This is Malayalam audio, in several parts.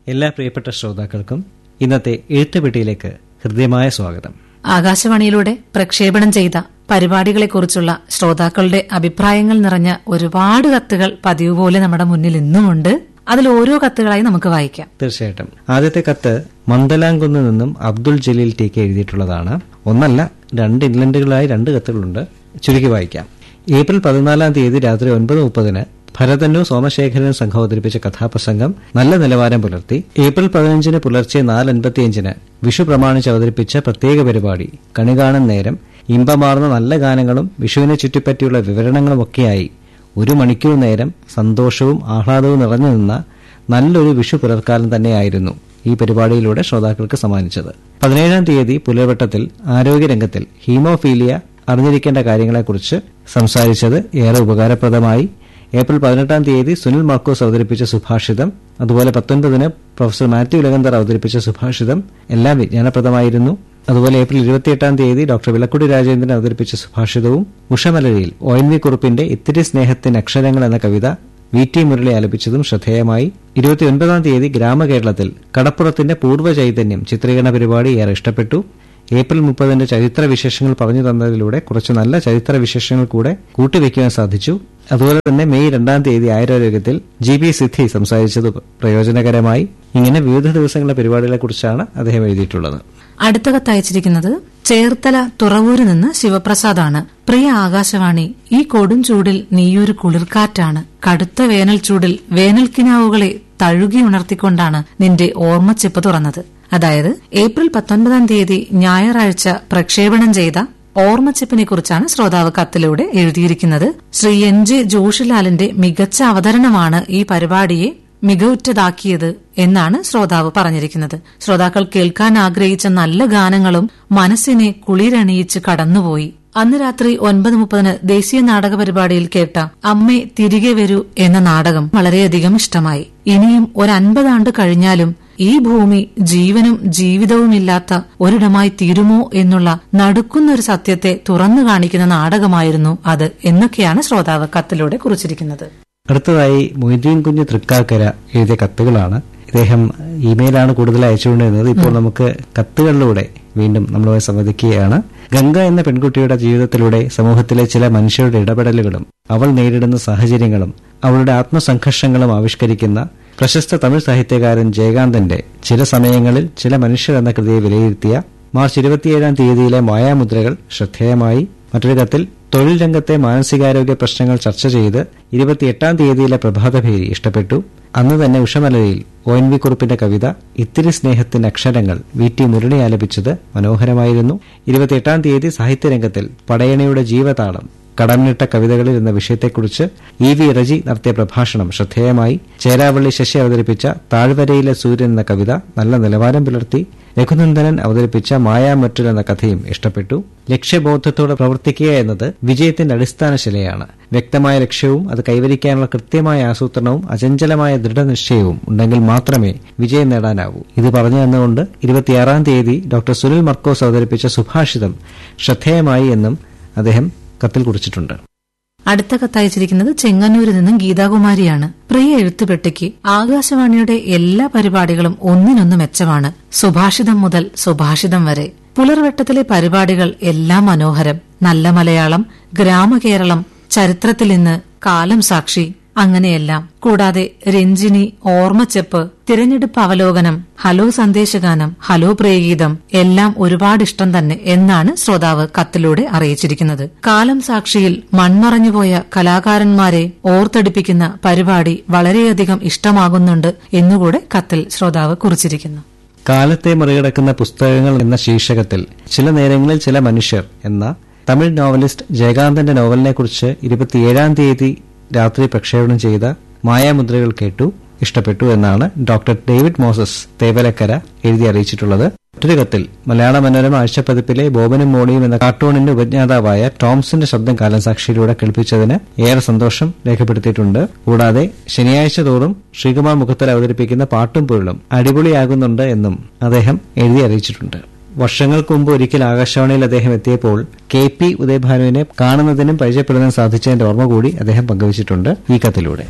എല്ലാ പ്രിയപ്പെട്ട ശ്രോതാക്കൾക്കും ഇന്നത്തെ എഴുത്തുപെട്ടിയിലേക്ക് ഹൃദ്യമായ സ്വാഗതം ആകാശവാണിയിലൂടെ പ്രക്ഷേപണം ചെയ്ത പരിപാടികളെക്കുറിച്ചുള്ള ശ്രോതാക്കളുടെ അഭിപ്രായങ്ങൾ നിറഞ്ഞ ഒരുപാട് കത്തുകൾ പതിവ് പോലെ നമ്മുടെ മുന്നിൽ ഇന്നുമുണ്ട് അതിൽ ഓരോ കത്തുകളായി നമുക്ക് വായിക്കാം തീർച്ചയായിട്ടും ആദ്യത്തെ കത്ത് മന്ദലാംകുന്ന് നിന്നും അബ്ദുൾ ജലീൽ ടി കെ എഴുതിയിട്ടുള്ളതാണ് ഒന്നല്ല രണ്ട് ഇംഗ്ലണ്ടുകളായി രണ്ട് കത്തുകളുണ്ട് ചുരുക്കി വായിക്കാം ഏപ്രിൽ പതിനാലാം തീയതി രാത്രി ഒൻപത് മുപ്പതിന് ഭരതനു സോമശേഖരൻ സംഘം അവതരിപ്പിച്ച കഥാപ്രസംഗം നല്ല നിലവാരം പുലർത്തി ഏപ്രിൽ പതിനഞ്ചിന് പുലർച്ചെ നാല് അൻപത്തിയഞ്ചിന് വിഷു പ്രമാണിച്ച് അവതരിപ്പിച്ച പ്രത്യേക പരിപാടി കണികാണൻ നേരം ഇമ്പമാർന്ന നല്ല ഗാനങ്ങളും വിഷുവിനെ ചുറ്റിപ്പറ്റിയുള്ള വിവരണങ്ങളുമൊക്കെയായി ഒരു മണിക്കൂർ നേരം സന്തോഷവും ആഹ്ലാദവും നിറഞ്ഞു നിന്ന നല്ലൊരു വിഷു പുലർക്കാലം തന്നെയായിരുന്നു ഈ പരിപാടിയിലൂടെ ശ്രോതാക്കൾക്ക് സമ്മാനിച്ചത് പതിനേഴാം തീയതി പുലർവട്ടത്തിൽ ആരോഗ്യരംഗത്തിൽ ഹീമോഫീലിയ അറിഞ്ഞിരിക്കേണ്ട കാര്യങ്ങളെക്കുറിച്ച് സംസാരിച്ചത് ഏറെ ഉപകാരപ്രദമായി ഏപ്രിൽ പതിനെട്ടാം തീയതി സുനിൽ മാർക്കോസ് അവതരിപ്പിച്ച സുഭാഷിതം അതുപോലെ പത്തൊൻപതിന് പ്രൊഫസർ മാത്യു ലഗന്തർ അവതരിപ്പിച്ച സുഭാഷിതം എല്ലാം വിജ്ഞാനപ്രദമായിരുന്നു അതുപോലെ ഏപ്രിൽ ഇരുപത്തിയെട്ടാം തീയതി ഡോക്ടർ വിളക്കുടി രാജേന്ദ്രൻ അവതരിപ്പിച്ച സുഭാഷിതവും ഉഷമലരിയിൽ ഒ എൻ വി കുറുപ്പിന്റെ ഇത്തിരി സ്നേഹത്തിന് അക്ഷരങ്ങൾ എന്ന കവിത വി ടി മുരളി ആലപിച്ചതും ശ്രദ്ധേയമായി ഇരുപത്തിയൊൻപതാം തീയതി ഗ്രാമകേരളത്തിൽ കടപ്പുറത്തിന്റെ പൂർവ്വ ചൈതന്യം ചിത്രീകരണ പരിപാടി ഏറെ ഇഷ്ടപ്പെട്ടു ഏപ്രിൽ മുപ്പതിന്റെ ചരിത്ര വിശേഷങ്ങൾ പറഞ്ഞു തന്നതിലൂടെ കുറച്ച് നല്ല ചരിത്ര വിശേഷങ്ങൾ കൂടെ കൂട്ടിവെക്കുവാൻ സാധിച്ചു അതുപോലെ തന്നെ മെയ് രണ്ടാം തീയതി ആയുരാരോഗ്യത്തിൽ ജി ബി സിദ്ധി സംസാരിച്ചത് പ്രയോജനകരമായി ഇങ്ങനെ വിവിധ ദിവസങ്ങളിലെ പരിപാടികളെക്കുറിച്ചാണ് അദ്ദേഹം എഴുതിയിട്ടുള്ളത് അടുത്ത കത്ത് അയച്ചിരിക്കുന്നത് ചേർത്തല തുറവൂരിൽ നിന്ന് ശിവപ്രസാദാണ് പ്രിയ ആകാശവാണി ഈ കൊടും ചൂടിൽ നീയൊരു കുളിർക്കാറ്റാണ് കടുത്ത വേനൽ ചൂടിൽ വേനൽക്കിനാവുകളെ തഴുകി ഉണർത്തിക്കൊണ്ടാണ് നിന്റെ ഓർമ്മച്ചിപ്പ് തുറന്നത് അതായത് ഏപ്രിൽ പത്തൊൻപതാം തീയതി ഞായറാഴ്ച പ്രക്ഷേപണം ചെയ്ത ഓർമ്മച്ചിപ്പിനെ കുറിച്ചാണ് ശ്രോതാവ് കത്തിലൂടെ എഴുതിയിരിക്കുന്നത് ശ്രീ എൻ ജെ ജോഷിലാലിന്റെ മികച്ച അവതരണമാണ് ഈ പരിപാടിയെ മികവുറ്റതാക്കിയത് എന്നാണ് ശ്രോതാവ് പറഞ്ഞിരിക്കുന്നത് ശ്രോതാക്കൾ കേൾക്കാൻ ആഗ്രഹിച്ച നല്ല ഗാനങ്ങളും മനസ്സിനെ കുളിരണിയിച്ച് കടന്നുപോയി അന്ന് രാത്രി ഒൻപത് മുപ്പതിന് ദേശീയ നാടക പരിപാടിയിൽ കേട്ട അമ്മേ തിരികെ വരൂ എന്ന നാടകം വളരെയധികം ഇഷ്ടമായി ഇനിയും ഒരു അൻപതാണ്ട് കഴിഞ്ഞാലും ഈ ഭൂമി ജീവനും ജീവിതവുമില്ലാത്ത ഒരിടമായി തീരുമോ എന്നുള്ള നടുക്കുന്നൊരു സത്യത്തെ തുറന്നു കാണിക്കുന്ന നാടകമായിരുന്നു അത് എന്നൊക്കെയാണ് ശ്രോതാവ് കത്തിലൂടെ കുറിച്ചിരിക്കുന്നത് അടുത്തതായി മൊയ്തീൻ കുഞ്ഞ് തൃക്കാക്കര എഴുതിയ കത്തുകളാണ് ഇദ്ദേഹം ഇമെയിലാണ് കൂടുതൽ അയച്ചുകൊണ്ടിരുന്നത് ഇപ്പോൾ നമുക്ക് കത്തുകളിലൂടെ വീണ്ടും നമ്മളുമായി സംവദിക്കുകയാണ് ഗംഗ എന്ന പെൺകുട്ടിയുടെ ജീവിതത്തിലൂടെ സമൂഹത്തിലെ ചില മനുഷ്യരുടെ ഇടപെടലുകളും അവൾ നേരിടുന്ന സാഹചര്യങ്ങളും അവളുടെ ആത്മസംഘർഷങ്ങളും ആവിഷ്കരിക്കുന്ന പ്രശസ്ത തമിഴ് സാഹിത്യകാരൻ ജയകാന്തന്റെ ചില സമയങ്ങളിൽ ചില മനുഷ്യർ എന്ന കൃതിയെ വിലയിരുത്തിയ മാർച്ച് ഇരുപത്തിയേഴാം തീയതിയിലെ മായാമുദ്രകൾ ശ്രദ്ധേയമായി മറ്റൊരു കത്തിൽ തൊഴിൽ രംഗത്തെ മാനസികാരോഗ്യ പ്രശ്നങ്ങൾ ചർച്ച ചെയ്ത് ഇരുപത്തിയെട്ടാം തീയതിയിലെ പ്രഭാതഭേരി ഇഷ്ടപ്പെട്ടു അന്ന് തന്നെ ഉഷമലരിയിൽ ഒ എൻ വി കുറുപ്പിന്റെ കവിത ഇത്തിരി സ്നേഹത്തിന്റെ അക്ഷരങ്ങൾ വി ടി മുരളി ആലപിച്ചത് മനോഹരമായിരുന്നു ഇരുപത്തിയെട്ടാം തീയതി സാഹിത്യരംഗത്തിൽ പടയണിയുടെ ജീവതാളം കടംനിട്ട കവിതകളിൽ എന്ന വിഷയത്തെക്കുറിച്ച് ഇ വി റജി നടത്തിയ പ്രഭാഷണം ശ്രദ്ധേയമായി ചേരാവള്ളി ശശി അവതരിപ്പിച്ച താഴ്വരയിലെ സൂര്യൻ എന്ന കവിത നല്ല നിലവാരം പുലർത്തി രഘുനന്ദനൻ അവതരിപ്പിച്ച മായാമറ്റുൽ എന്ന കഥയും ഇഷ്ടപ്പെട്ടു ലക്ഷ്യബോധത്തോടെ പ്രവർത്തിക്കുക എന്നത് വിജയത്തിന്റെ അടിസ്ഥാന ശിലയാണ് വ്യക്തമായ ലക്ഷ്യവും അത് കൈവരിക്കാനുള്ള കൃത്യമായ ആസൂത്രണവും അചഞ്ചലമായ ദൃഢനിശ്ചയവും ഉണ്ടെങ്കിൽ മാത്രമേ വിജയം നേടാനാവൂ ഇത് പറഞ്ഞു തന്നുകൊണ്ട് ഇരുപത്തിയാറാം തീയതി ഡോക്ടർ സുനിൽ മർക്കോസ് അവതരിപ്പിച്ച സുഭാഷിതം ശ്രദ്ധേയമായി എന്നും അദ്ദേഹം കത്തിൽ കുറിച്ചിട്ടുണ്ട് അടുത്ത കത്തയച്ചിരിക്കുന്നത് ചെങ്ങന്നൂരിൽ നിന്നും ഗീതാകുമാരിയാണ് പ്രിയ എഴുത്തുപെട്ടിക്ക് ആകാശവാണിയുടെ എല്ലാ പരിപാടികളും ഒന്നിനൊന്ന് മെച്ചമാണ് സുഭാഷിതം മുതൽ സുഭാഷിതം വരെ പുലർവട്ടത്തിലെ പരിപാടികൾ എല്ലാം മനോഹരം നല്ല മലയാളം ഗ്രാമകേരളം ചരിത്രത്തിൽ ഇന്ന് കാലം സാക്ഷി അങ്ങനെയെല്ലാം കൂടാതെ രഞ്ജിനി ഓർമ്മച്ചെപ്പ് തിരഞ്ഞെടുപ്പ് അവലോകനം ഹലോ സന്ദേശഗാനം ഹലോ പ്രിയഗീതം എല്ലാം ഒരുപാട് ഇഷ്ടം തന്നെ എന്നാണ് ശ്രോതാവ് കത്തിലൂടെ അറിയിച്ചിരിക്കുന്നത് കാലം സാക്ഷിയിൽ മൺമറഞ്ഞുപോയ കലാകാരന്മാരെ ഓർത്തെടുപ്പിക്കുന്ന പരിപാടി വളരെയധികം ഇഷ്ടമാകുന്നുണ്ട് എന്നുകൂടെ കത്തിൽ ശ്രോതാവ് കുറിച്ചിരിക്കുന്നു കാലത്തെ മറികടക്കുന്ന പുസ്തകങ്ങൾ എന്ന ശീർഷകത്തിൽ ചില നേരങ്ങളിൽ ചില മനുഷ്യർ എന്ന തമിഴ് നോവലിസ്റ്റ് ജയകാന്തന്റെ നോവലിനെക്കുറിച്ച് ഇരുപത്തിയേഴാം തീയതി രാത്രി പ്രക്ഷേപണം ചെയ്ത മായാമുദ്രകൾ കേട്ടു ഇഷ്ടപ്പെട്ടു എന്നാണ് ഡോക്ടർ ഡേവിഡ് മോസസ് തേവലക്കര എഴുതി അറിയിച്ചിട്ടുള്ളത് മറ്റൊരു കത്തിൽ മലയാള മനോരമ ആഴ്ചപ്പതിപ്പിലെ ബോബനും മോണിയും എന്ന കാർട്ടൂണിന്റെ ഉപജ്ഞാതാവായ ടോംസിന്റെ ശബ്ദം കാലം സാക്ഷിയിലൂടെ കേൾപ്പിച്ചതിന് ഏറെ സന്തോഷം രേഖപ്പെടുത്തിയിട്ടുണ്ട് കൂടാതെ ശനിയാഴ്ച തോറും ശ്രീകുമാർ മുഖത്തിൽ അവതരിപ്പിക്കുന്ന പാട്ടും പൊരുളും അടിപൊളിയാകുന്നുണ്ട് എന്നും അദ്ദേഹം എഴുതി അറിയിച്ചിട്ടുണ്ട് വർഷങ്ങൾക്ക് മുമ്പ് ഒരിക്കൽ ആകാശവാണിയിൽ അദ്ദേഹം എത്തിയപ്പോൾ കെ പി ഉദയഭാനുവിനെ കാണുന്നതിനും പരിചയപ്പെടുന്നതിനും സാധിച്ചതിന്റെ ഓർമ്മ കൂടി അദ്ദേഹം പങ്കുവച്ചിട്ടുണ്ട് ഈ കത്തിലൂടെ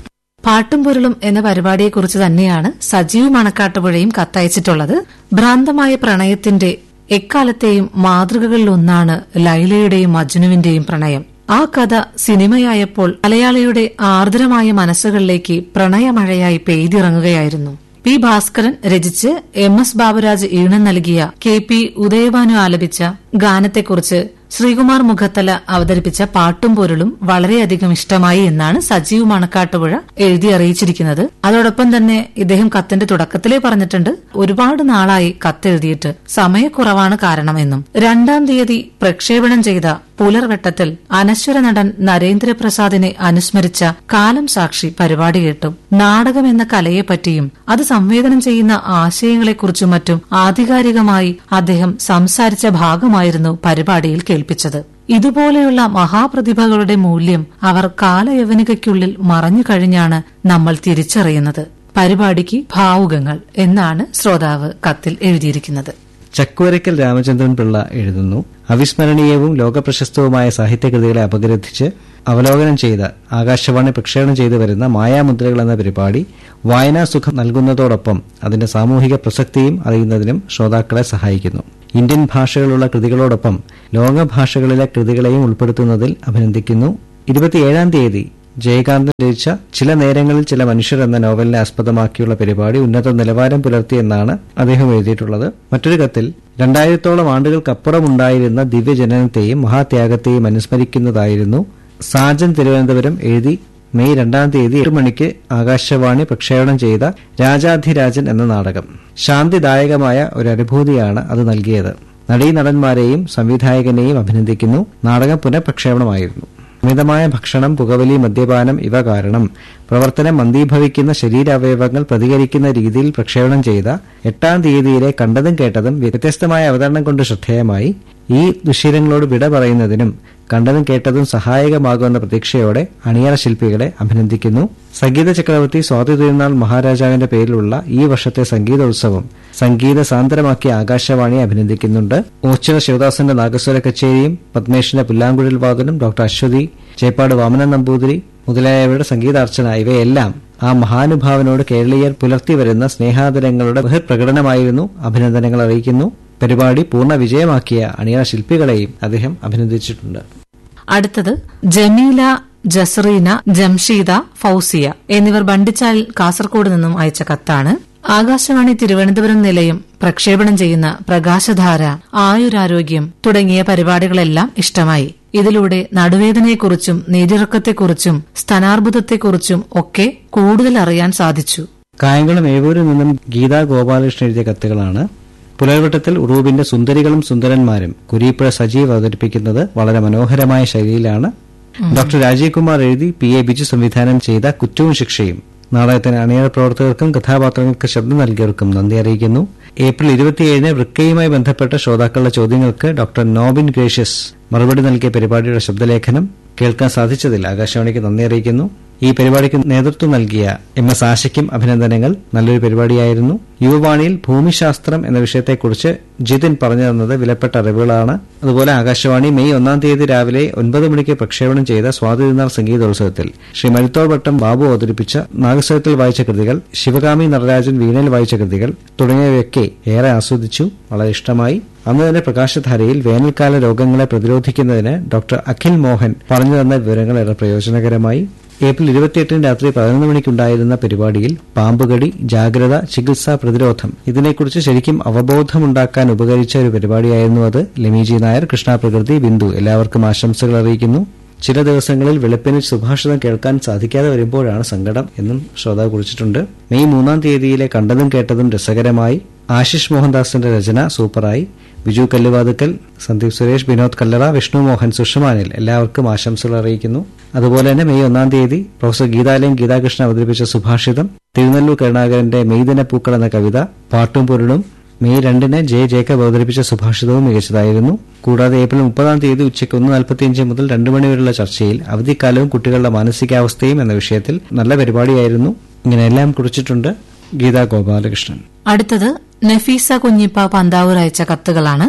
പാട്ടും പൊരുളും എന്ന പരിപാടിയെക്കുറിച്ച് തന്നെയാണ് സജീവ് മണക്കാട്ടുപുഴയും കത്തയച്ചിട്ടുള്ളത് ഭ്രാന്തമായ പ്രണയത്തിന്റെ എക്കാലത്തെയും മാതൃകകളിലൊന്നാണ് ലൈലയുടെയും മജ്നുവിന്റെയും പ്രണയം ആ കഥ സിനിമയായപ്പോൾ മലയാളിയുടെ ആർദ്രമായ മനസ്സുകളിലേക്ക് പ്രണയമഴയായി പെയ്തിറങ്ങുകയായിരുന്നു പി ഭാസ്കരൻ രചിച്ച് എം എസ് ബാബുരാജ് ഈണം നൽകിയ കെ പി ഉദയഭാനു ആലപിച്ച ഗാനത്തെക്കുറിച്ച് ശ്രീകുമാർ മുഖത്തല അവതരിപ്പിച്ച പാട്ടും പൊരുളും വളരെയധികം ഇഷ്ടമായി എന്നാണ് സജീവ് മണക്കാട്ടുപുഴ എഴുതി അറിയിച്ചിരിക്കുന്നത് അതോടൊപ്പം തന്നെ ഇദ്ദേഹം കത്തിന്റെ തുടക്കത്തിലേ പറഞ്ഞിട്ടുണ്ട് ഒരുപാട് നാളായി കത്തെഴുതിയിട്ട് സമയക്കുറവാണ് കാരണമെന്നും രണ്ടാം തീയതി പ്രക്ഷേപണം ചെയ്ത പുലർവെട്ടത്തിൽ അനശ്വര നടൻ നരേന്ദ്രപ്രസാദിനെ അനുസ്മരിച്ച കാലം സാക്ഷി പരിപാടി കേട്ടു നാടകം എന്ന കലയെപ്പറ്റിയും അത് സംവേദനം ചെയ്യുന്ന ആശയങ്ങളെക്കുറിച്ചും മറ്റും ആധികാരികമായി അദ്ദേഹം സംസാരിച്ച ഭാഗമായിരുന്നു പരിപാടിയിൽ കേൾപ്പിച്ചത് ഇതുപോലെയുള്ള മഹാപ്രതിഭകളുടെ മൂല്യം അവർ കാലയവനികയ്ക്കുള്ളിൽ മറഞ്ഞു കഴിഞ്ഞാണ് നമ്മൾ തിരിച്ചറിയുന്നത് പരിപാടിക്ക് ഭാവുകങ്ങൾ എന്നാണ് ശ്രോതാവ് കത്തിൽ എഴുതിയിരിക്കുന്നത് ചക്കുവരയ്ക്കൽ രാമചന്ദ്രൻ പിള്ള എഴുതുന്നു അവിസ്മരണീയവും ലോകപ്രശസ്തവുമായ സാഹിത്യകൃതികളെ അപഗ്രഥിച്ച് അവലോകനം ചെയ്ത ആകാശവാണി പ്രക്ഷേപണം ചെയ്തു വരുന്ന മായാമുദ്രകൾ എന്ന പരിപാടി വായനാസുഖം നൽകുന്നതോടൊപ്പം അതിന്റെ സാമൂഹിക പ്രസക്തിയും അറിയുന്നതിനും ശ്രോതാക്കളെ സഹായിക്കുന്നു ഇന്ത്യൻ ഭാഷകളുള്ള കൃതികളോടൊപ്പം ലോകഭാഷകളിലെ കൃതികളെയും ഉൾപ്പെടുത്തുന്നതിൽ അഭിനന്ദിക്കുന്നു ഇരുപത്തിയേഴാം തീയതി ജയകാന്തൻ രചിച്ച ചില നേരങ്ങളിൽ ചില മനുഷ്യർ എന്ന നോവലിനെ ആസ്പദമാക്കിയുള്ള പരിപാടി ഉന്നത നിലവാരം പുലർത്തിയെന്നാണ് അദ്ദേഹം എഴുതിയിട്ടുള്ളത് മറ്റൊരു കത്തിൽ രണ്ടായിരത്തോളം ആണ്ടുകൾക്കപ്പുറം ഉണ്ടായിരുന്ന ദിവ്യജനനത്തെയും മഹാത്യാഗത്തെയും അനുസ്മരിക്കുന്നതായിരുന്നു സാജൻ തിരുവനന്തപുരം എഴുതി മെയ് രണ്ടാം തീയതി എട്ട് മണിക്ക് ആകാശവാണി പ്രക്ഷേപണം ചെയ്ത രാജാധിരാജൻ എന്ന നാടകം ശാന്തിദായകമായ ഒരു അനുഭൂതിയാണ് അത് നൽകിയത് നടീനടന്മാരെയും സംവിധായകനെയും അഭിനന്ദിക്കുന്നു നാടകം പുനഃപ്രക്ഷേപണമായിരുന്നു അമിതമായ ഭക്ഷണം പുകവലി മദ്യപാനം ഇവ കാരണം പ്രവർത്തനം മന്ദീഭവിക്കുന്ന ശരീരാവയവങ്ങൾ പ്രതികരിക്കുന്ന രീതിയിൽ പ്രക്ഷേപണം ചെയ്ത എട്ടാം തീയതിയിലെ കണ്ടതും കേട്ടതും വ്യത്യസ്തമായ അവതരണം കൊണ്ട് ശ്രദ്ധേയമായി ഈ ദുശീലങ്ങളോട് വിട പറയുന്നതിനും കണ്ടതും കേട്ടതും സഹായകമാകുമെന്ന പ്രതീക്ഷയോടെ അണിയറ ശില്പികളെ അഭിനന്ദിക്കുന്നു സംഗീത ചക്രവർത്തി സ്വാതി തിരുനാൾ മഹാരാജാവിന്റെ പേരിലുള്ള ഈ വർഷത്തെ സംഗീതോത്സവം സംഗീത സാന്ദ്രമാക്കിയ ആകാശവാണിയെ അഭിനന്ദിക്കുന്നുണ്ട് ഓച്ചിറ ശിവദാസന്റെ നാഗസ്വര കച്ചേരിയും പത്മേഷിന്റെ പുല്ലാങ്കുഴൽ വാദനം ഡോക്ടർ അശ്വതി ചേപ്പാട് വാമനൻ നമ്പൂതിരി മുതലായവരുടെ സംഗീതാർച്ചന ഇവയെല്ലാം ആ മഹാനുഭാവനോട് കേരളീയർ പുലർത്തി വരുന്ന സ്നേഹാദരങ്ങളുടെ ബഹിർപ്രകടനമായിരുന്നു അഭിനന്ദനങ്ങൾ അറിയിക്കുന്നു പരിപാടി പൂർണ്ണ വിജയമാക്കിയ അണിയറ ശില്പികളെയും അദ്ദേഹം അഭിനന്ദിച്ചിട്ടുണ്ട് അടുത്തത് ജമീല ജസറീന ജംഷീദ ഫൌസിയ എന്നിവർ ബണ്ടിച്ചാൽ കാസർകോട് നിന്നും അയച്ച കത്താണ് ആകാശവാണി തിരുവനന്തപുരം നിലയം പ്രക്ഷേപണം ചെയ്യുന്ന പ്രകാശധാര ആയുരാരോഗ്യം തുടങ്ങിയ പരിപാടികളെല്ലാം ഇഷ്ടമായി ഇതിലൂടെ നടുവേദനയെക്കുറിച്ചും നീരിറക്കത്തെക്കുറിച്ചും സ്ഥാനാർബുദത്തെക്കുറിച്ചും ഒക്കെ കൂടുതൽ അറിയാൻ സാധിച്ചു കായംകുളം ഏവൂരിൽ നിന്നും ഗീതാ ഗോപാലകൃഷ്ണൻ എഴുതിയ കത്തുകളാണ് പുലർവട്ടത്തിൽ ഉറൂബിന്റെ സുന്ദരികളും സുന്ദരന്മാരും കുരീപ്പുഴ സജീവ് അവതരിപ്പിക്കുന്നത് വളരെ മനോഹരമായ ശൈലിയിലാണ് ഡോക്ടർ രാജീവ് കുമാർ എഴുതി പി എ ബിജു സംവിധാനം ചെയ്ത കുറ്റവും ശിക്ഷയും നാടകത്തിന് അണിയറ പ്രവർത്തകർക്കും കഥാപാത്രങ്ങൾക്ക് ശബ്ദം നൽകിയവർക്കും നന്ദി അറിയിക്കുന്നു ഏപ്രിൽ ഇരുപത്തിയേഴിന് വൃക്കയുമായി ബന്ധപ്പെട്ട ശ്രോതാക്കളുടെ ചോദ്യങ്ങൾക്ക് ഡോക്ടർ നോബിൻ ഗ്രേഷ്യസ് മറുപടി നൽകിയ പരിപാടിയുടെ ശബ്ദലേഖനം കേൾക്കാൻ സാധിച്ചതിൽ ആകാശവാണിക്ക് നന്ദി അറിയിക്കുന്നു ഈ പരിപാടിക്ക് നേതൃത്വം നൽകിയ എം എസ് ആശയ്ക്കും അഭിനന്ദനങ്ങൾ നല്ലൊരു പരിപാടിയായിരുന്നു യുവവാണിയിൽ ഭൂമിശാസ്ത്രം എന്ന വിഷയത്തെക്കുറിച്ച് ജിതിൻ പറഞ്ഞു തന്നത് വിലപ്പെട്ട അറിവുകളാണ് അതുപോലെ ആകാശവാണി മെയ് ഒന്നാം തീയതി രാവിലെ ഒൻപത് മണിക്ക് പ്രക്ഷേപണം ചെയ്ത സ്വാതിനാൾ സംഗീതോത്സവത്തിൽ ശ്രീ മരുത്തോൾ വട്ടം ബാബു അവതരിപ്പിച്ച നാഗസ്വരത്തിൽ വായിച്ച കൃതികൾ ശിവകാമി നടരാജൻ വീണയിൽ വായിച്ച കൃതികൾ തുടങ്ങിയവയൊക്കെ ഏറെ ആസ്വദിച്ചു വളരെ ഇഷ്ടമായി അന്ന് തന്നെ പ്രകാശധാരയിൽ വേനൽക്കാല രോഗങ്ങളെ പ്രതിരോധിക്കുന്നതിന് ഡോക്ടർ അഖിൽ മോഹൻ പറഞ്ഞു തന്ന വിവരങ്ങൾ ഏറെ പ്രയോജനകരമായി ഏപ്രിൽ ഇരുപത്തിയെട്ടിന് രാത്രി പതിനൊന്ന് മണിക്കുണ്ടായിരുന്ന പരിപാടിയിൽ പാമ്പുകടി ജാഗ്രത ചികിത്സ പ്രതിരോധം ഇതിനെക്കുറിച്ച് ശരിക്കും അവബോധമുണ്ടാക്കാൻ ഉപകരിച്ച ഒരു പരിപാടിയായിരുന്നു അത് ലെമിജി നായർ കൃഷ്ണ പ്രകൃതി ബിന്ദു എല്ലാവർക്കും ആശംസകൾ അറിയിക്കുന്നു ചില ദിവസങ്ങളിൽ വെളുപ്പിന് സുഭാഷിതം കേൾക്കാൻ സാധിക്കാതെ വരുമ്പോഴാണ് സങ്കടം എന്നും ശ്രോതാവ് കുറിച്ചിട്ടുണ്ട് മെയ് മൂന്നാം തീയതിയിലെ കണ്ടതും കേട്ടതും രസകരമായി ആശിഷ് മോഹൻദാസിന്റെ രചന സൂപ്പറായി ബിജു കല്ലുവാതുക്കൽ സന്ദീപ് സുരേഷ് വിനോദ് കല്ലറ വിഷ്ണു മോഹൻ സുഷമാനിൽ എല്ലാവർക്കും ആശംസകൾ അറിയിക്കുന്നു അതുപോലെ തന്നെ മെയ് ഒന്നാം തീയതി പ്രൊഫസർ ഗീതാലയം ഗീതാകൃഷ്ണൻ അവതരിപ്പിച്ച സുഭാഷിതം തിരുനെല്ലൂർ കരുണാകരന്റെ മെയ്ദിന പൂക്കൾ എന്ന കവിത പാട്ടും പൊരുളും മെയ് രണ്ടിന് ജെ ജേക്കബ് അവതരിപ്പിച്ച സുഭാഷിതവും മികച്ചതായിരുന്നു കൂടാതെ ഏപ്രിൽ മുപ്പതാം തീയതി ഉച്ചയ്ക്ക് ഒന്ന് നാൽപ്പത്തിയഞ്ച് മുതൽ രണ്ട് മണിവരെയുള്ള ചർച്ചയിൽ അവധിക്കാലവും കുട്ടികളുടെ മാനസികാവസ്ഥയും എന്ന വിഷയത്തിൽ നല്ല പരിപാടിയായിരുന്നു ഇങ്ങനെയെല്ലാം കുറിച്ചിട്ടുണ്ട് ഗീതാ ഗോപാലകൃഷ്ണൻ അടുത്തത് നഫീസ കുഞ്ഞിപ്പ പന്താവൂർ അയച്ച കത്തുകളാണ്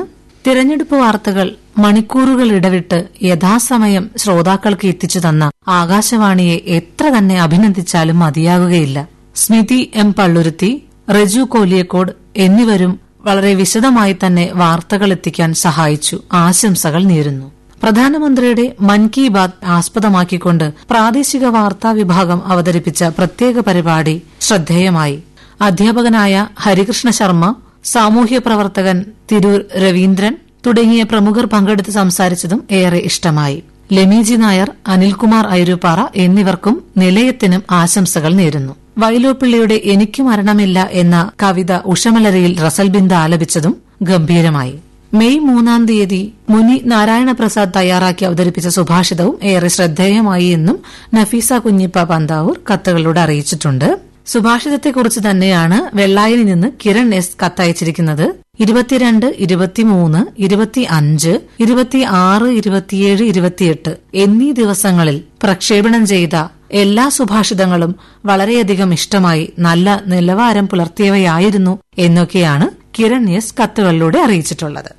തിരഞ്ഞെടുപ്പ് വാർത്തകൾ മണിക്കൂറുകൾ ഇടവിട്ട് യഥാസമയം ശ്രോതാക്കൾക്ക് എത്തിച്ചു തന്ന ആകാശവാണിയെ എത്ര തന്നെ അഭിനന്ദിച്ചാലും മതിയാകുകയില്ല സ്മിതി എം പള്ളുരുത്തി റജു കോലിയക്കോട് എന്നിവരും വളരെ വിശദമായി തന്നെ വാർത്തകൾ എത്തിക്കാൻ സഹായിച്ചു ആശംസകൾ നേരുന്നു പ്രധാനമന്ത്രിയുടെ മൻ കി ബാത് ആസ്പദമാക്കിക്കൊണ്ട് പ്രാദേശിക വാർത്താ വിഭാഗം അവതരിപ്പിച്ച പ്രത്യേക പരിപാടി ശ്രദ്ധേയമായി അധ്യാപകനായ ഹരികൃഷ്ണ ശർമ്മ സാമൂഹ്യ പ്രവർത്തകൻ തിരൂർ രവീന്ദ്രൻ തുടങ്ങിയ പ്രമുഖർ പങ്കെടുത്ത് സംസാരിച്ചതും ഏറെ ഇഷ്ടമായി ലെമീജി നായർ അനിൽകുമാർ ഐരൂപ്പാറ എന്നിവർക്കും നിലയത്തിനും ആശംസകൾ നേരുന്നു വൈലോപ്പിള്ളിയുടെ എനിക്ക് മരണമില്ല എന്ന കവിത ഉഷമലരയിൽ റസൽബിന്ദ ആലപിച്ചതും ഗംഭീരമായി മെയ് മൂന്നാം തീയതി മുനി നാരായണപ്രസാദ് തയ്യാറാക്കി അവതരിപ്പിച്ച സുഭാഷിതവും ഏറെ ശ്രദ്ധേയമായി എന്നും നഫീസ കുഞ്ഞിപ്പ പന്താവൂർ കത്തുകളിലൂടെ അറിയിച്ചിട്ടുണ്ട് സുഭാഷിതത്തെക്കുറിച്ച് തന്നെയാണ് വെള്ളായനിൽ നിന്ന് കിരൺ എസ് കത്തയച്ചിരിക്കുന്നത് ഇരുപത്തിരണ്ട് ഇരുപത്തിമൂന്ന് ഇരുപത്തി അഞ്ച് ഇരുപത്തി ആറ് ഇരുപത്തിയേഴ് ഇരുപത്തിയെട്ട് എന്നീ ദിവസങ്ങളിൽ പ്രക്ഷേപണം ചെയ്ത എല്ലാ സുഭാഷിതങ്ങളും വളരെയധികം ഇഷ്ടമായി നല്ല നിലവാരം പുലർത്തിയവയായിരുന്നു എന്നൊക്കെയാണ് കിരൺ എസ് കത്തുകളിലൂടെ അറിയിച്ചിട്ടുള്ളത്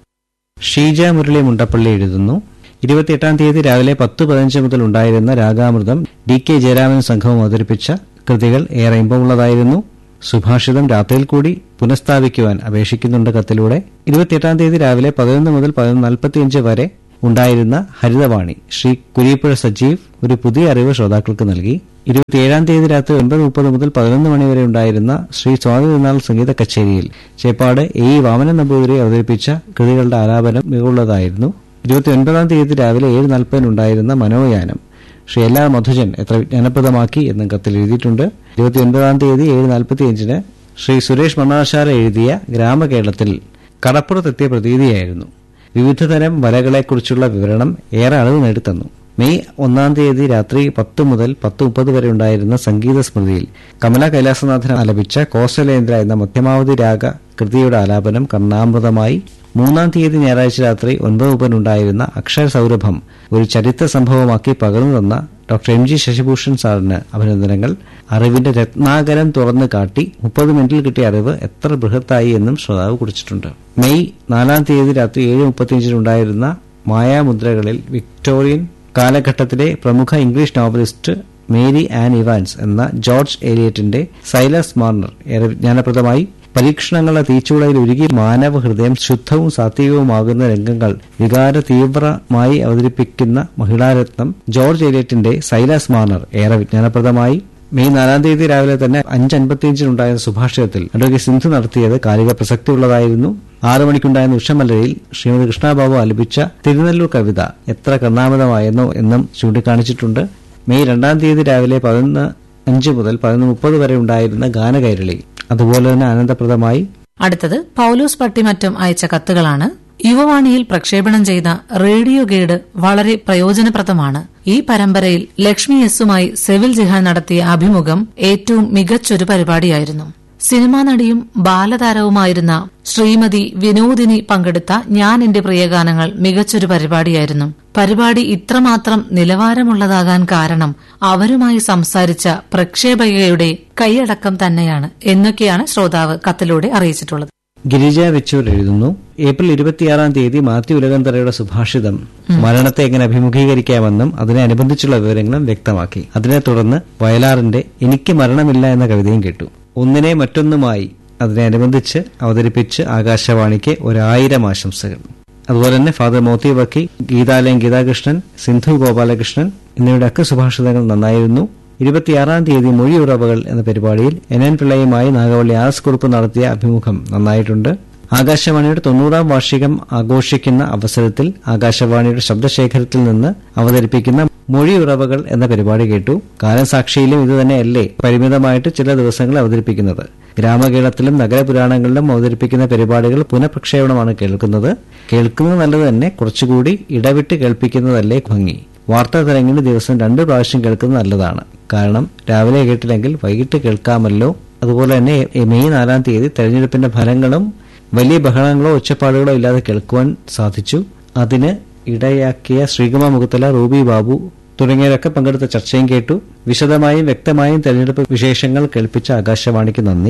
ഷീജ മുരളി മുണ്ടപ്പള്ളി എഴുതുന്നു ഇരുപത്തിയെട്ടാം തീയതി രാവിലെ പത്ത് പതിനഞ്ച് മുതൽ ഉണ്ടായിരുന്ന രാഗാമൃതം ഡി കെ ജയരാമൻ സംഘവും അവതരിപ്പിച്ച കൃതികൾ ഏറെ ഇമ്പമുള്ളതായിരുന്നു സുഭാഷിതം രാത്രിയിൽ കൂടി പുനഃസ്ഥാപിക്കുവാൻ അപേക്ഷിക്കുന്നുണ്ട് കത്തിലൂടെ ഇരുപത്തിയെട്ടാം തീയതി രാവിലെ പതിനൊന്ന് മുതൽ പതിനൊന്ന് നാൽപ്പത്തിയഞ്ച് വരെ ഉണ്ടായിരുന്ന ഹരിതവാണി ശ്രീ കുരിപ്പുഴ സജീവ് ഒരു പുതിയ അറിവ് ശ്രോതാക്കൾക്ക് നൽകി ഇരുപത്തിയേഴാം തീയതി രാത്രി ഒൻപത് മുപ്പത് മുതൽ പതിനൊന്ന് മണിവരെ ഉണ്ടായിരുന്ന ശ്രീ സ്വാതിനാൾ സംഗീത കച്ചേരിയിൽ ചേപ്പാട് എ ഇ വാമന നമ്പൂതിരി അവതരിപ്പിച്ച കൃതികളുടെ ആലാപനം മികവുള്ളതായിരുന്നു ഇരുപത്തിയൊൻപതാം തീയതി രാവിലെ ഏഴ് നാൽപ്പതിനുണ്ടായിരുന്ന മനോയാനം ശ്രീ എല്ലാ മധുജൻ എത്ര വിജ്ഞാനപ്രദമാക്കി എന്നും കത്തിൽ എഴുതിയിട്ടുണ്ട് ഇരുപത്തിയൊൻപതാം തീയതി ഏഴ് നാൽപ്പത്തിയഞ്ചിന് ശ്രീ സുരേഷ് മണ്ണാശാല എഴുതിയ ഗ്രാമകേരളത്തിൽ കടപ്പുറത്തെത്തിയ പ്രതീതിയായിരുന്നു വിവിധതരം വലകളെക്കുറിച്ചുള്ള വിവരണം ഏറെ അറിവ് നേടിത്തന്നു മെയ് ഒന്നാം തീയതി രാത്രി പത്ത് മുതൽ പത്ത് മുപ്പത് വരെ ഉണ്ടായിരുന്ന സംഗീത സ്മൃതിയിൽ കമല കൈലാസനാഥൻ ആലപിച്ച കോസലേന്ദ്ര എന്ന മധ്യമാവധി രാഗ കൃതിയുടെ ആലാപനം കർണാമൃതമായി മൂന്നാം തീയതി ഞായറാഴ്ച രാത്രി ഒൻപത് മുപ്പതിനുണ്ടായിരുന്ന അക്ഷര സൗരഭം ഒരു ചരിത്ര സംഭവമാക്കി പകർന്നു തന്ന ഡോക്ടർ എം ജി ശശിഭൂഷൺ സാറിന് അഭിനന്ദനങ്ങൾ അറിവിന്റെ രത്നാകരം തുറന്നു കാട്ടി മുപ്പത് മിനിറ്റിൽ കിട്ടിയ അറിവ് എത്ര ബൃഹത്തായി എന്നും ശ്രോതാവ് കുറിച്ചിട്ടുണ്ട് മെയ് നാലാം തീയതി രാത്രി ഏഴ് മുപ്പത്തിയഞ്ചിനുണ്ടായിരുന്ന മായാമുദ്രകളിൽ വിക്ടോറിയൻ കാലഘട്ടത്തിലെ പ്രമുഖ English novelist Mary Ann Evans എന്ന ജോർജ് ഏലിയറ്റിന്റെ സൈലസ് മാർണർ ഏറെ വിജ്ഞാനപ്രദമായി പരീക്ഷണങ്ങളുടെ തീച്ചൂളയിൽ ഉരുകി മാനവ ഹൃദയം ശുദ്ധവും സാത്വികവുമാകുന്ന രംഗങ്ങൾ വികാര തീവ്രമായി അവതരിപ്പിക്കുന്ന മഹിളാരത്നം ജോർജ് ഏലിയറ്റിന്റെ സൈലസ് മാർണർ ഏറെ വിജ്ഞാനപ്രദമായി മെയ് നാലാം തീയതി രാവിലെ തന്നെ അഞ്ച് അൻപത്തിയഞ്ചിനുണ്ടായ സുഭാഷിതത്തിൽ അഡ്വക്കേറ്റ് സിന്ധു നടത്തിയത് കാലിക പ്രസക്തിയുള്ളതായിരുന്നു ആറു മണിക്കുണ്ടായിരുന്ന ഉഷമലയിൽ ശ്രീമതി കൃഷ്ണബാബു ആലപിച്ച തിരുനെല്ലൂർ കവിത എത്ര കർണാമതമായെന്നോ എന്നും ചൂണ്ടിക്കാണിച്ചിട്ടുണ്ട് മെയ് രണ്ടാം തീയതി രാവിലെ പതിനൊന്ന് അഞ്ച് മുതൽ പതിനൊന്ന് മുപ്പത് വരെ ഉണ്ടായിരുന്ന ഗാനകൈരളി അതുപോലെ തന്നെ ആനന്ദപ്രദമായി അടുത്തത് പൌലോസ് പട്ടിമറ്റം അയച്ച കത്തുകളാണ് യുവവാണിയിൽ പ്രക്ഷേപണം ചെയ്ത റേഡിയോ ഗൈഡ് വളരെ പ്രയോജനപ്രദമാണ് ഈ പരമ്പരയിൽ ലക്ഷ്മി എസുമായി സെവിൽ ജിഹാൻ നടത്തിയ അഭിമുഖം ഏറ്റവും മികച്ചൊരു പരിപാടിയായിരുന്നു സിനിമാ നടിയും ബാലതാരവുമായിരുന്ന ശ്രീമതി വിനോദിനി പങ്കെടുത്ത ഞാൻ എന്റെ പ്രിയഗാനങ്ങൾ മികച്ചൊരു പരിപാടിയായിരുന്നു പരിപാടി ഇത്രമാത്രം നിലവാരമുള്ളതാകാൻ കാരണം അവരുമായി സംസാരിച്ച പ്രക്ഷേപകയുടെ കൈയടക്കം തന്നെയാണ് എന്നൊക്കെയാണ് ശ്രോതാവ് കത്തിലൂടെ അറിയിച്ചിട്ടുള്ളത് ഗിരിജ വെച്ചൂർ എഴുതുന്നു ഏപ്രിൽ ഇരുപത്തിയാറാം തീയതി മാത്യു ഉലകന്തറയുടെ സുഭാഷിതം മരണത്തെ എങ്ങനെ അഭിമുഖീകരിക്കാമെന്നും അതിനെ അനുബന്ധിച്ചുള്ള വിവരങ്ങളും വ്യക്തമാക്കി അതിനെ തുടർന്ന് വയലാറിന്റെ എനിക്ക് മരണമില്ല എന്ന കവിതയും കേട്ടു ഒന്നിനെ മറ്റൊന്നുമായി അതിനെ അനുബന്ധിച്ച് അവതരിപ്പിച്ച് ആകാശവാണിക്ക് ഒരായിരം ആശംസകൾ അതുപോലെ തന്നെ ഫാദർ മോത്തി വക്കി ഗീതാലയം ഗീതാകൃഷ്ണൻ സിന്ധു ഗോപാലകൃഷ്ണൻ എന്നിവയുടെ ഒക്കെ സുഭാഷിതങ്ങൾ നന്നായിരുന്നു ഇരുപത്തിയാറാം തീയതി മൊഴിയുറവകൾ എന്ന പരിപാടിയിൽ എൻ എൻ പിള്ളയുമായി നാഗവള്ളി ആർ എസ് കുറുപ്പ് നടത്തിയ അഭിമുഖം നന്നായിട്ടുണ്ട് ആകാശവാണിയുടെ തൊണ്ണൂറാം വാർഷികം ആഘോഷിക്കുന്ന അവസരത്തിൽ ആകാശവാണിയുടെ ശബ്ദശേഖരത്തിൽ നിന്ന് അവതരിപ്പിക്കുന്ന മൊഴിയുറവകൾ എന്ന പരിപാടി കേട്ടു കാലസാക്ഷിയിലും ഇതുതന്നെയല്ലേ പരിമിതമായിട്ട് ചില ദിവസങ്ങൾ അവതരിപ്പിക്കുന്നത് ഗ്രാമകേളത്തിലും നഗരപുരാണങ്ങളിലും അവതരിപ്പിക്കുന്ന പരിപാടികൾ പുനഃപ്രക്ഷേപണമാണ് കേൾക്കുന്നത് കേൾക്കുന്നത് നല്ലത് തന്നെ കുറച്ചുകൂടി ഇടവിട്ട് കേൾപ്പിക്കുന്നതല്ലേ ഭംഗി വാർത്താ തരങ്ങളിൽ ദിവസം രണ്ട് പ്രാവശ്യം കേൾക്കുന്നത് നല്ലതാണ് കാരണം രാവിലെ കേട്ടില്ലെങ്കിൽ വൈകിട്ട് കേൾക്കാമല്ലോ അതുപോലെ തന്നെ മെയ് നാലാം തീയതി തെരഞ്ഞെടുപ്പിന്റെ ഫലങ്ങളും വലിയ ബഹളങ്ങളോ ഒച്ചപ്പാടുകളോ ഇല്ലാതെ കേൾക്കുവാൻ സാധിച്ചു അതിന് ഇടയാക്കിയ ശ്രീകുമാർ മുഖത്തല റൂബി ബാബു തുടങ്ങിയവരൊക്കെ പങ്കെടുത്ത ചർച്ചയും കേട്ടു വിശദമായും വ്യക്തമായും തെരഞ്ഞെടുപ്പ് വിശേഷങ്ങൾ കേൾപ്പിച്ച ആകാശവാണിക്ക് നന്ദി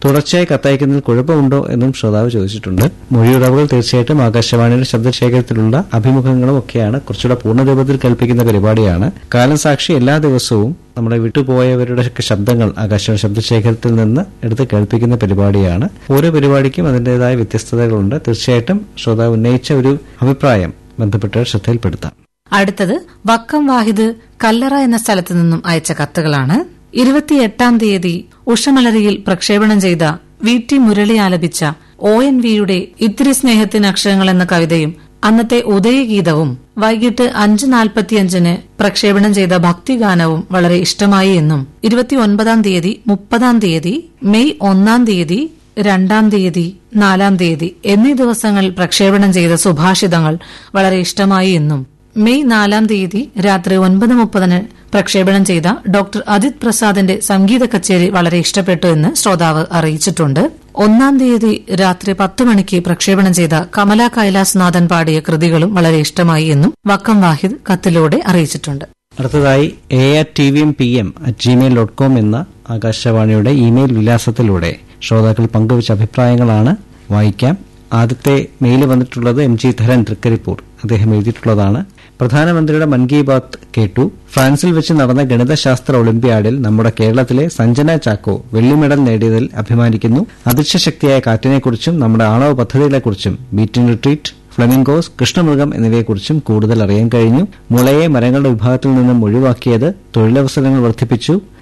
തുടർച്ചയായി കത്തയക്കുന്നതിൽ കുഴപ്പമുണ്ടോ എന്നും ശ്രോതാവ് ചോദിച്ചിട്ടുണ്ട് മൊഴിയുറവുകൾ തീർച്ചയായിട്ടും ആകാശവാണിയുടെ ശബ്ദശേഖരത്തിലുള്ള അഭിമുഖങ്ങളും ഒക്കെയാണ് കുറച്ചുകൂടെ പൂർണ്ണരൂപത്തിൽ കേൾപ്പിക്കുന്ന പരിപാടിയാണ് കാലം സാക്ഷി എല്ലാ ദിവസവും നമ്മുടെ വിട്ടുപോയവരുടെ ഒക്കെ ശബ്ദങ്ങൾ ആകാശവാണി ശബ്ദശേഖരത്തിൽ നിന്ന് എടുത്ത് കേൾപ്പിക്കുന്ന പരിപാടിയാണ് ഓരോ പരിപാടിക്കും അതിൻ്റെതായ വ്യത്യസ്തതകളുണ്ട് തീർച്ചയായിട്ടും ശ്രോതാവ് ഉന്നയിച്ച ഒരു അഭിപ്രായം ബന്ധപ്പെട്ട ശ്രദ്ധയിൽപ്പെടുത്താം അടുത്തത് വക്കം വാഹിദ് കല്ലറ എന്ന സ്ഥലത്തു നിന്നും അയച്ച കത്തുകളാണ് ഇരുപത്തിയെട്ടാം തീയതി ഉഷമലരിയിൽ പ്രക്ഷേപണം ചെയ്ത വി ടി മുരളി ആലപിച്ച ഒ എൻ വിയുടെ ഇത്തിരി സ്നേഹത്തിന് അക്ഷരങ്ങൾ എന്ന കവിതയും അന്നത്തെ ഉദയഗീതവും വൈകിട്ട് അഞ്ച് നാൽപ്പത്തിയഞ്ചിന് പ്രക്ഷേപണം ചെയ്ത ഭക്തിഗാനവും വളരെ ഇഷ്ടമായി എന്നും ഇരുപത്തിയൊൻപതാം തീയതി മുപ്പതാം തീയതി മെയ് ഒന്നാം തീയതി രണ്ടാം തീയതി നാലാം തീയതി എന്നീ ദിവസങ്ങളിൽ പ്രക്ഷേപണം ചെയ്ത സുഭാഷിതങ്ങൾ വളരെ ഇഷ്ടമായി എന്നും മെയ് നാലാം തീയതി രാത്രി ഒൻപത് മുപ്പതിന് പ്രക്ഷേപണം ചെയ്ത ഡോക്ടർ അജിത് പ്രസാദിന്റെ സംഗീത കച്ചേരി വളരെ ഇഷ്ടപ്പെട്ടു എന്ന് ശ്രോതാവ് അറിയിച്ചിട്ടുണ്ട് ഒന്നാം തീയതി രാത്രി പത്ത് മണിക്ക് പ്രക്ഷേപണം ചെയ്ത കമല കൈലാസ്നാഥൻ പാടിയ കൃതികളും വളരെ ഇഷ്ടമായി എന്നും വക്കം വാഹിദ് കത്തിലൂടെ അറിയിച്ചിട്ടുണ്ട് അടുത്തതായി A R T V M P M at Gmail dot com എന്ന ആകാശവാണിയുടെ ഇമെയിൽ വിലാസത്തിലൂടെ ശ്രോതാക്കൾ പങ്കുവച്ച അഭിപ്രായങ്ങളാണ് വായിക്കാം ആദ്യത്തെ മെയിൽ വന്നിട്ടുള്ളത് എം ജി ധരൻ തൃക്കരിപ്പൂർ അദ്ദേഹം എഴുതിയിട്ടുള്ളതാണ് പ്രധാനമന്ത്രിയുടെ മൻ കി ബാത്ത് കേട്ടു ഫ്രാൻസിൽ വെച്ച് നടന്ന ഗണിതശാസ്ത്ര ഒളിമ്പ്യാഡിൽ നമ്മുടെ കേരളത്തിലെ സഞ്ജന ചാക്കോ വെള്ളി മെഡൽ നേടിയതിൽ അഭിമാനിക്കുന്നു അദൃശ്യശക്തിയായ കാറ്റിനെക്കുറിച്ചും നമ്മുടെ ആണവ പദ്ധതികളെക്കുറിച്ചും ബീറ്റിൻ റിട്രീറ്റ് ഫ്ലമിംഗോസ് കൃഷ്ണമൃഗം എന്നിവയെക്കുറിച്ചും കൂടുതൽ അറിയാൻ കഴിഞ്ഞു മുളയെ മരങ്ങളുടെ വിഭാഗത്തിൽ നിന്നും ഒഴിവാക്കിയത് തൊഴിലവസരങ്ങൾ വർദ്ധിപ്പിച്ചു